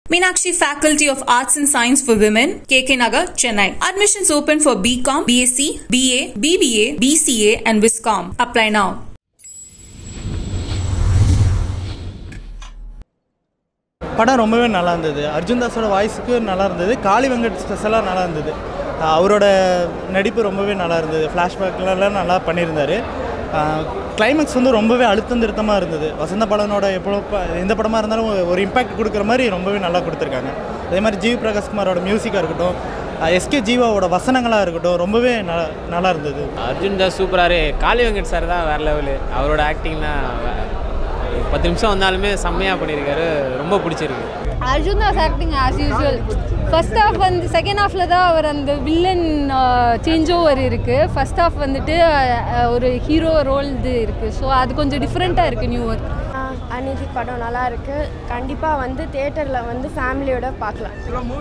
Meenakshi Faculty of Arts and Science for Women, KK Nagar, Chennai. Admissions open for BCom, BSc, BA, BBA, BCA, and Viscom. Apply now. படம் ரொம்பவே நல்லா இருந்தது அர்ஜுன் தாஸோட வாய்ஸுக்கு நல்லா இருந்தது காளி வெங்கட் ஸ்பெஷலாக நல்லா இருந்தது அஹ் அவரோட நடிப்பு ரொம்பவே நல்லா இருந்தது ஃப்ளாஷ்பேக்லாம் நல்லா பண்ணியிருந்தார் கிளைமேக்ஸ் வந்து ரொம்பவே அழுத்தம் திருத்தமாக இருந்தது வசந்த படனோட எப்போ ப- எந்த படமாக இருந்தாலும் ஒரு இம்பாக்ட் கொடுக்குற மாதிரி ரொம்பவே நல்லா கொடுத்துருக்காங்க அதே மாதிரி ஜிவி பிரகாஷ்குமாரோட மியூசிக்காக இருக்கட்டும் எஸ்கே ஜீவாவோட வசனங்களாக இருக்கட்டும் ரொம்பவே நல்லா நல்லா இருந்தது அர்ஜுன் தாஸ் சூப்பராரு காளி வெங்கட் சார் தான் வேறு லெவலு அவரோட ஆக்டிங்லாம் பத்து நிமிஷம் வந்தாலுமே செம்மையாக பண்ணியிருக்காரு ரொம்ப பிடிச்சிருக்கு Arjun Das acting as usual first half வந்து செகண்ட் ஹாஃபில் தான் அவர் அந்த வில்லன் சேஞ்ச் ஓவர் இருக்குது ஃபர்ஸ்ட் ஹாஃப் வந்துட்டு அஹ், ஒரு ஹீரோ ரோல் இது இருக்குது ஸோ அது கொஞ்சம் டிஃப்ரெண்ட்டாக இருக்குது நியூ ஒர்க் அநீதி படம் நல்லா இருக்கு கண்டிப்பாக வந்து தியேட்டரில் வந்து ஃபேமிலியோட பார்க்கலாம்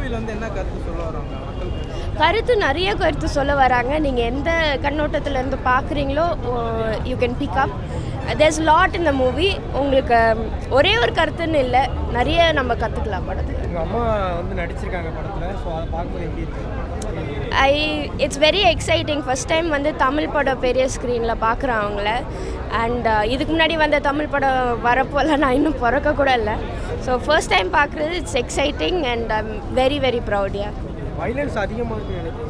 கருத்து நிறைய கருத்து சொல்ல வராங்க நீங்கள் எந்த கண்ணோட்டத்தில் இருந்து பார்க்குறீங்களோ you can pick up there's lot இந்த மூவி உங்களுக்கு ஒரே ஒரு கருத்துன்னு இல்லை நிறைய நம்ம கற்றுக்கலாம் படத்தில் எங்கள் அம்மா வந்து நடிச்சிருக்காங்க படத்தில் ஸோ அதை பார்க்கும்போது எப்படி இருக்கு I it's very exciting first time வந்து தமிழ் படம் பெரிய ஸ்க்ரீனில் பார்க்குறேன் அவங்கள அண்ட் இதுக்கு முன்னாடி வந்த தமிழ் படம் வரப்போலாம் நான் இன்னும் பிறக்க கூட இல்லை ஸோ ஃபர்ஸ்ட் டைம் பார்க்குறது it's exciting and I'm very very ப்ரௌடியா வைலன்ஸ் அதிகமாக இருக்குன்னு நினைக்கிறேன்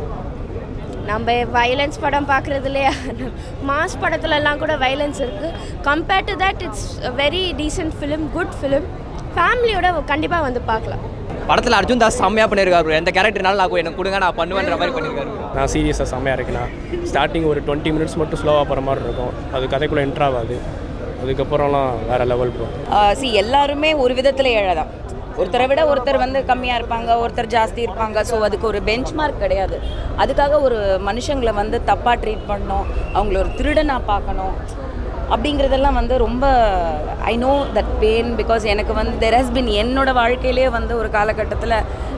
நம்ம வைலன்ஸ் படம் பார்க்குறதுலையே மாஸ் படத்துலலாம் கூட வைலன்ஸ் இருக்குது compared to that it's very decent film good film ஃபேமிலியோட கண்டிப்பாக வந்து பார்க்கலாம் படத்தில் அர்ஜுன் தாஸ் செம்மையாக பண்ணியிருக்காரு bro. எந்த கேரக்டர்னாலும் நான் எனக்கு கொடுங்க நான் பண்ணுவேன்ற மாதிரி பண்ணியிருக்காரு bro. நான் சீரியஸாக செம்மையாக இருக்குண்ணா ஸ்டார்டிங் ஒரு டுவெண்ட்டி மினிட்ஸ் மட்டும் ஸ்லோவாக போகிற மாதிரி இருக்கும் அது கதைக்குள்ளே என்ட்ரு ஆகாது அதுக்கப்புறம்லாம் வேறு லெவல் ப்ரோ சி எல்லாருமே ஒரு விதத்தில் ஏழை தான் ஒருத்தரை விட ஒருத்தர் வந்து கம்மியாக இருப்பாங்க ஒருத்தர் ஜாஸ்தி இருப்பாங்க ஸோ அதுக்கு ஒரு பெஞ்ச் மார்க் கிடையாது அதுக்காக ஒரு மனுஷங்களை வந்து தப்பாக ட்ரீட் பண்ணணும் அவங்கள ஒரு திருடனாக பார்க்கணும் அப்படிங்கிறதெல்லாம் வந்து ரொம்ப I know that pain because எனக்கு வந்து தெர் ஹஸ் பின் என்னோட வாழ்க்கையிலே வந்து ஒரு காலகட்டத்தில்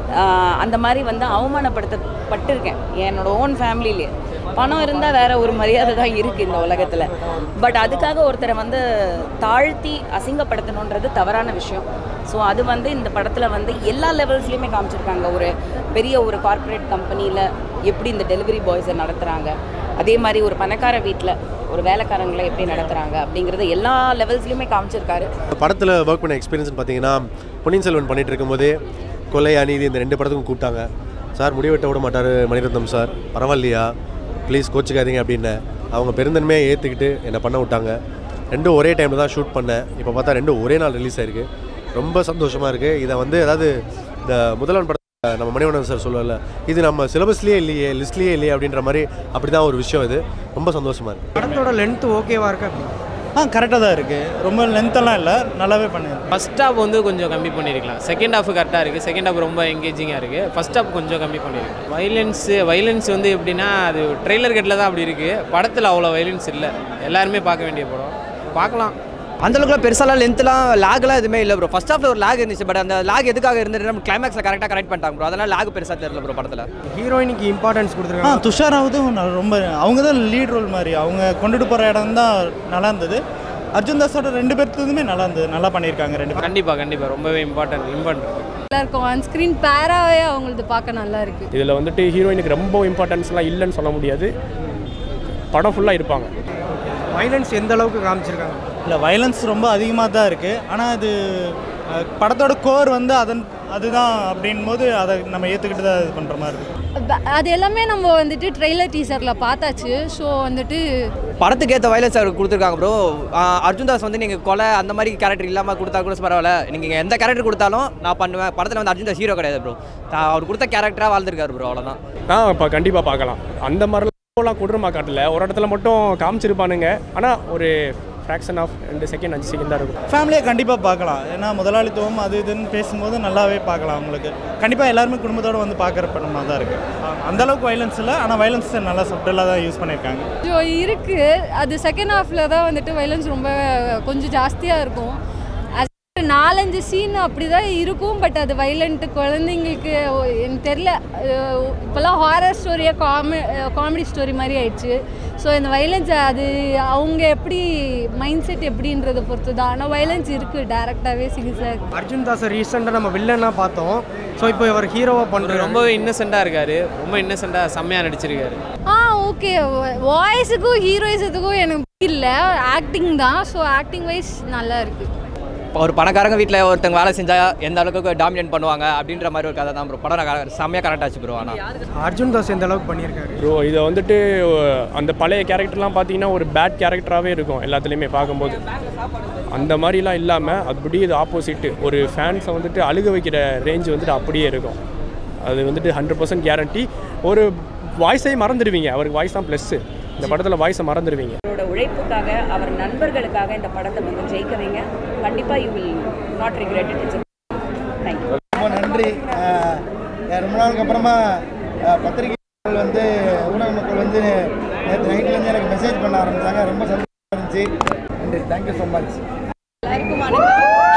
அந்த மாதிரி வந்து அவமானப்படுத்தப்பட்டிருக்கேன் என்னோட ஓன் ஃபேமிலியிலே பணம் இருந்தால் வேற ஒரு மரியாதை தான் இருக்குது இந்த உலகத்தில் பட் அதுக்காக ஒருத்தரை வந்து தாழ்த்தி அசிங்கப்படுத்தணுன்றது தவறான விஷயம் ஸோ அது வந்து இந்த படத்தில் வந்து எல்லா லெவல்ஸ்லையுமே காமிச்சிருக்காங்க ஒரு பெரிய ஒரு கார்ப்பரேட் கம்பெனியில் எப்படி இந்த டெலிவரி பாய்ஸை நடத்துகிறாங்க அதே மாதிரி ஒரு பணக்கார வீட்டில் ஒரு வேலைக்காரங்களை எப்படி நடத்துகிறாங்க அப்படிங்கிறது எல்லா லெவல்ஸ்லையுமே காமிச்சிருக்காரு படத்தில் ஒர்க் பண்ண எக்ஸ்பீரியன்ஸ் பார்த்தீங்கன்னா பொன்னியின் செல்வன் பண்ணிட்டு இருக்கும்போதே கொலை அநீதி இந்த ரெண்டு படத்துக்கும் கூப்பிட்டாங்க சார் முடிவெட்ட விட மாட்டார் மணிரத்னம் சார் பரவாயில்லையா ப்ளீஸ் கோச்சிக்காதீங்க அப்படின்னு அவங்க பெருந்தன்மையாக ஏற்றுக்கிட்டு என்னை பண்ண விட்டாங்க ரெண்டும் ஒரே டைமில் தான் ஷூட் பண்ணேன் இப்போ பார்த்தா ரெண்டும் ஒரே நாள் ரிலீஸ் ஆயிருக்கு ரொம்ப சந்தோஷமாக இருக்குது இதை வந்து அதாவது இந்த முதல்வன் படம் நம்ம மணிவண்ணன் சார் சொல்லல இது நம்ம சிலபஸ்லேயே இல்லையே லிஸ்ட்லேயே இல்லையே அப்படின்ற மாதிரி அப்படி தான் ஒரு விஷயம் இது ரொம்ப சந்தோஷமாக இருக்குது படத்தோட லென்த் ஓகேவா இருக்கு அப்படி ஆ கரெக்டாக தான் இருக்குது ரொம்ப லென்த்தெல்லாம் இல்லை நல்லாவே பண்ணியிருக்கேன் ஃபஸ்ட் ஹாஃப் வந்து கொஞ்சம் கம்மி பண்ணியிருக்கலாம் செகண்ட் ஹாஃப் கரெக்டாக இருக்குது செகண்ட் ஹாஃப் ரொம்ப எங்கேஜிங்காக இருக்குது ஃபஸ்ட் ஹாஃப் கொஞ்சம் கம்மி பண்ணியிருக்கு வைலன்ஸு வைலன்ஸ் வந்து எப்படின்னா அது ட்ரெய்லர் கட்டில் தான் அப்படி இருக்குது படத்தில் அவ்வளோ வைலன்ஸ் இல்லை எல்லாருமே பார்க்க வேண்டிய படம் பார்க்கலாம் அந்த அளவுக்குலாம் பெருசாலாம் லென்த்லாம் லாக்லாம் எதுவுமே இல்லை ப்ரோ ஃபர்ஸ்ட் ஹாஃப்ல ஒரு லாக் இருந்துச்சு பட் அந்த லாக் எதுக்காக இருந்துட்டு நம்ம கிளைமேக்ஸில் கரெக்டாக கரெக்ட் பண்ணிட்டாங்க ப்ரோ அதெல்லாம் லாக் பெருசாக தெரியல ப்ரோ படத்தில் ஹீரோயினுக்கு இம்பார்ட்டன்ஸ் ஆ கொடுத்துருக்காங்க துஷாராவதும் ந- ரொம்ப அவங்க தான் லீட் ரோல் மாதிரி அவங்க கொண்டுட்டு போகிற இடம் தான் நல்லா இருந்தது அர்ஜுன் தாஸோட ரெண்டு பேர்த்துமே நல்லா இருந்தது நல்லா பண்ணியிருக்காங்க ரெண்டு பேரும் கண்டிப்பாக கண்டிப்பாக ரொம்பவே இம்பார்ட்டன்ட் இம்பார்ட்டன்ட் நல்லா இருக்கும் ஆன் ஸ்க்ரீன் பேராகவே அவங்களது பார்க்க நல்லா இருக்குது இதில் வந்துட்டு ஹீரோயினுக்கு ரொம்ப இம்பார்ட்டன்ஸ்லாம் இல்லைன்னு சொல்ல முடியாது படம் ஃபுல்லாக இருப்பாங்க வைலன்ஸ் எந்த அளவுக்கு காமிச்சிருக்காங்க இல்லை வயலன்ஸ் ரொம்ப அதிகமாக தான் இருக்குது ஆனால் அது அஹ், படத்தோட கோர் வந்து அதன் அதுதான் அப்படின் போது அதை நம்ம ஏற்றுக்கிட்டு தான் இது பண்ணுற மாதிரி இருக்குது ப- அது எல்லாமே நம்ம வந்துட்டு ட்ரெய்லர் டீசரில் பார்த்தாச்சு ஸோ வந்துட்டு படத்துக்கு ஏற்ற வயலன்ஸ் அவர் கொடுத்துருக்காங்க ப்ரோ அர்ஜுன் தாஸ் வந்து நீங்கள் கொலை அந்த மாதிரி கேரக்டர் இல்லாமல் கொடுத்தா கூட பரவாயில்ல நீங்கள் எந்த கேரக்டர் கொடுத்தாலும் நான் பண்ணுவேன் படத்தில் வந்து அர்ஜுன் தாஸ் ஹீரோ கிடையாது ப்ரோ அவர் கொடுத்த கேரக்டராக வாழ்ந்திருக்காரு ப்ரோ அவ்வளோதான் ஆ இப்போ கண்டிப்பாக பார்க்கலாம் அந்த மாதிரிலாம் கொடூரமாக காட்டல ஒரு இடத்துல மட்டும் காமிச்சிருப்பானுங்க ஆனால் ஒரு ஃப்ராக்ஷன் ஆஃப் ரெண்டு செகண்ட் அஞ்சு செகண்ட் தான் இருக்கும் ஃபேமிலியை கண்டிப்பாக பார்க்கலாம் ஏன்னா முதலாளித்துவம் அது இதுன்னு பேசும்போது நல்லாவே பார்க்கலாம் அவங்களுக்கு கண்டிப்பாக எல்லாருமே குடும்பத்தோடு வந்து பார்க்குற படமாக தான் இருக்குது அந்தளவுக்கு வயலன்ஸ் இல்லை ஆனால் வயலன்ஸ் நல்லா சப்டலாக தான் யூஸ் பண்ணியிருக்காங்க கொஞ்சம் இருக்குது அது செகண்ட் ஹாஃபில் தான் வந்துட்டு வைலன்ஸ் ரொம்ப கொஞ்சம் ஜாஸ்தியாக இருக்கும் As- நான் நாலஞ்சு சீன் அப்படி தான் இருக்கும் பட் அது வைலண்ட்டு குழந்தைங்களுக்கு ஓ- எனக்கு தெரில இப்போல்லாம் ஹாரர் ஸ்டோரியாக காமெ காமெடி ஸ்டோரி மாதிரி ஆயிடுச்சு ஸோ இந்த வைலன்ஸ் அது அவங்க எப்படி மைண்ட் செட் எப்படின்றத பொறுத்து தான் ஆனால் வைலன்ஸ் இருக்குது டேரெக்டாகவே சிகிச்சை அர்ஜுன் தாஸை ரீசெண்டாக நம்ம வில்லனாக பார்த்தோம் ஸோ இப்போ இவர் ஹீரோவாக அவர் பண்ணுறாரு ரொம்பவே இன்னசென்ட்டாக இருக்காரு ரொம்ப இன்னசென்ட்டாக செம்மையாக நடிச்சிருக்காரு ஆ ஓகே வாய்ஸுக்கும் ஹீரோயிசத்துக்கும் எனக்கு இல்லை ஆக்டிங் தான் ஸோ ஆக்டிங் வைஸ் நல்லா இருக்குது இப்போ ஒரு பணக்காரங்க வீட்டில் ஒருத்தங்க வேலை செஞ்சால் எந்த அளவுக்கு டாமினேட் பண்ணுவாங்க அப்படின்ற மாதிரி ஒரு கதை தான் ப்ரோ படம் நான் செம்மையாக கரெக்ட் ஆச்சு ப்ரோ ஆனால் அர்ஜுன் தாஸ் எந்த அளவுக்கு பண்ணியிருக்காரு ப்ரோ இதை வந்துட்டு அந்த பழைய கேரக்டர்லாம் பார்த்தீங்கன்னா ஒரு பேட் கேரக்டராகவே இருக்கும் எல்லாத்துலேயுமே பார்க்கும்போது அந்த மாதிரிலாம் இல்லாமல் அப்படியே இது ஆப்போசிட்டு ஒரு ஃபேன்ஸை வந்துட்டு அழுக வைக்கிற ரேஞ்ச் வந்துட்டு அப்படியே இருக்கும் அது வந்துட்டு ஹண்ட்ரட் பர்சன்ட் கேரண்டி ஒரு வாய்ஸை மறந்துடுவீங்க அவருக்கு வாய்ஸ் தான் ப்ளஸ்ஸு இந்த படத்தில் வாய்ஸை மறந்துடுவீங்க அவரோட உழைப்புக்காக அவர் நண்பர்களுக்காக இந்த படத்தை வந்து ஜெயிக்க வைங்க கண்டிப்பாக you will not regret it it's thank you ரொம்ப நன்றி அஹ், ரொம்ப நாளுக்கு அப்புறமா அஹ், பத்திரிகைகள் வந்து ஊடக மக்கள் வந்து நேற்று நைட்லேருந்து எனக்கு மெசேஜ் பண்ண ஆரம்பித்தாங்க ரொம்ப சந்தோஷமாக இருந்துச்சு நன்றி தேங்க்யூ ஸோ மச் எல்லாருக்கும் வணக்கம்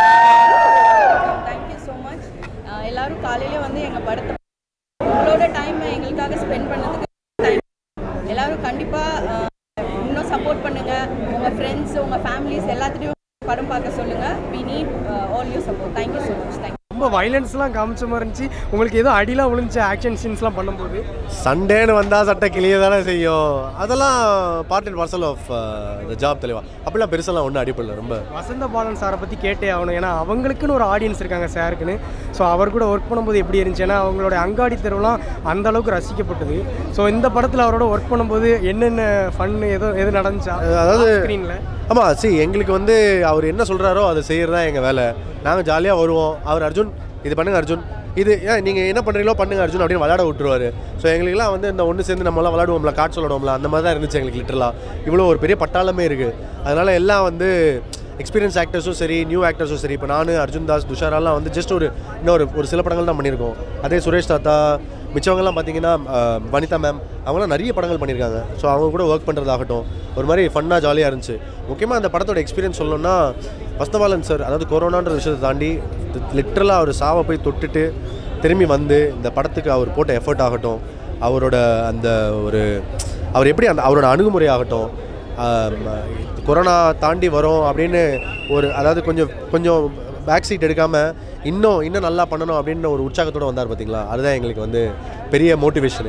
தேங்க்யூ ஸோ மச் எல்லாரும் காலையிலே வந்து எங்கள் படத்தை உங்களோட டைம் எங்களுக்காக ஸ்பெண்ட் பண்ணதுக்கு டைம் எல்லாரும் கண்டிப்பாக இன்னும் சப்போர்ட் பண்ணுங்கள் உங்கள் ஃப்ரெண்ட்ஸ் உங்கள் ஃபேமிலிஸ் எல்லாத்துலேயும் படம் பார்க்க சொல்லுங்கள் we need all you support thank you so much thank you ரொம்ப வைலன்ஸ்லாம் காமிச்ச மாதிரி இருந்துச்சு உங்களுக்கு ஏதோ அடிலாம் விழுந்துச்சு ஆக்ஷன் சீன்ஸ்லாம் பண்ணும்போது சண்டேன்னு வந்தால் சட்டை கிளிய தானே செய்யும் அதெல்லாம் part and parcel of the job தெளிவா அப்படிலாம் பெருசெல்லாம் ஒன்றும் அடிப்படல ரொம்ப வசந்த பாலன் சாரை பற்றி கேட்டே ஆகணும் ஏன்னா அவங்களுக்குன்னு ஒரு ஆடியன்ஸ் இருக்காங்க சாருக்குன்னு ஸோ அவர் கூட ஒர்க் பண்ணும்போது எப்படி இருந்துச்சு ஏன்னா அவங்களோட அங்காடி தெருவுலாம் அந்த அளவுக்கு ரசிக்கப்பட்டது ஸோ இந்த படத்தில் அவரோட ஒர்க் பண்ணும்போது என்னென்ன ஃபன்னு எதோ எது நடந்துச்சா அதாவது ஸ்க்ரீனில் ஆமாம் சரி எங்களுக்கு வந்து அவர் என்ன சொல்கிறாரோ அதை செய்கிறது தான் எங்கள் வேலை நாங்கள் ஜாலியாக வருவோம் அவர் அர்ஜுன் இது பண்ணுங்க அர்ஜுன் இது ஏன் நீங்கள் என்ன பண்ணுறீங்களோ பண்ணுங்க அர்ஜுன் அப்படின்னு விளையாட விட்டுருவாரு ஸோ எங்களுக்குலாம் வந்து இந்த ஒன்று சேர்ந்து நம்மளாம் விளையாடுவோம்ல காட்சி விளாடுவோம்ல அந்த மாதிரி தான் இருந்துச்சு எங்களுக்கு லிட்டரலாக இவ்வளோ ஒரு பெரிய பட்டாளமே இருக்குது அதனால் எல்லாம் வந்து எக்ஸ்பீரியன்ஸ் ஆக்டர்ஸும் சரி நியூ ஆக்டர்ஸும் சரி இப்போ நான் அர்ஜுன் தாஸ் துஷாராலாம் வந்து ஜஸ்ட் ஒரு இன்னொரு ஒரு சில படங்கள் தான் பண்ணியிருக்கோம் அதே சுரேஷ் தாத்தா மிச்சவங்கலாம் பார்த்தீங்கன்னா அஹ், வனிதா மேம் அவங்களாம் நிறைய படங்கள் பண்ணியிருக்காங்க ஸோ அவங்க கூட ஒர்க் பண்ணுறதாகட்டும் ஒரு மாதிரி ஃபன்னாக ஜாலியாக இருந்துச்சு முக்கியமாக அந்த படத்தோட எக்ஸ்பீரியன்ஸ் சொல்லணும்னா வஸ்தபாலன் சார் அதாவது கொரோனான்ற விஷயத்தை தாண்டி லிட்ரலாக அவர் சாவை போய் தொட்டுட்டு திரும்பி வந்து இந்த படத்துக்கு அவர் போட்ட எஃபர்ட் ஆகட்டும் அவரோட அந்த ஒரு அவர் எப்படி அந்த அவரோட அணுகுமுறை ஆகட்டும் ஆம், கொரோனா தாண்டி வரோம் அப்படின்னு ஒரு அதாவது கொஞ்சம் கொஞ்சம் பேக் சீட் எடுக்காமல் இன்னும் இன்னும் நல்லா பண்ணணும் அப்படின்னு ஒரு உற்சாகத்தோடு வந்தார் பார்த்தீங்களா அதுதான் எங்களுக்கு வந்து பெரிய மோட்டிவேஷனு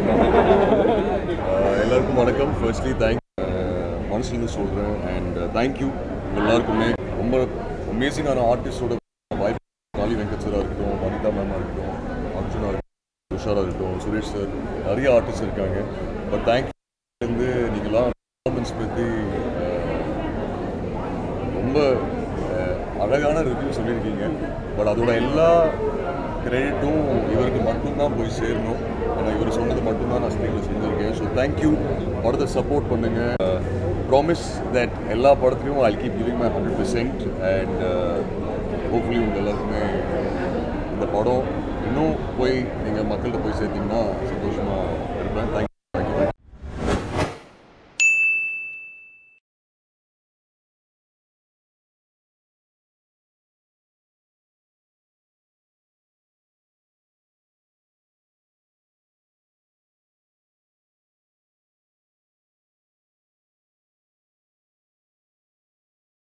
எல்லாருக்கும் வணக்கம் ஃபர்ஸ்ட்லி தேங்க் மனசுலேருந்து சொல்கிறேன் அண்ட் தேங்க்யூ எல்லாருக்குமே ரொம்ப அமேசிங்கான ஆர்டிஸ்டோட வாய்ப்பு காளி வெங்கட் சாராக இருக்கட்டும் வனிதா மேமாக இருக்கட்டும் அர்ஜுனா இருக்கட்டும் துஷாராக இருக்கட்டும் சுரேஷ் சார் நிறைய ஆர்டிஸ்ட் இருக்காங்க பட் தேங்க்யூ வந்து நீங்களாம் பர்ஃபார்மன்ஸ் பற்றி அஹ், ரொம்ப அஹ், அழகான ரிவ்யூ சொல்லியிருக்கீங்க பட் அதோட எல்லா கிரெடிட்டும் இவருக்கு மட்டும்தான் போய் சேரணும் ஏன்னா இவர் சொன்னது மட்டும்தான் நான் ஸ்க்ரீனில் செஞ்சுருக்கேன் ஸோ தேங்க்யூ படத்தை சப்போர்ட் பண்ணுங்கள் ப்ராமிஸ் தட் எல்லா படத்துலையும் I keep giving my hundred percent and hopefully உங்கள் எல்லாருக்குமே இந்த படம் இன்னும் போய் நீங்கள் மக்கள்கிட்ட போய் சேர்த்தீங்கன்னா சந்தோஷமாக இருப்பேன் தேங்க்யூ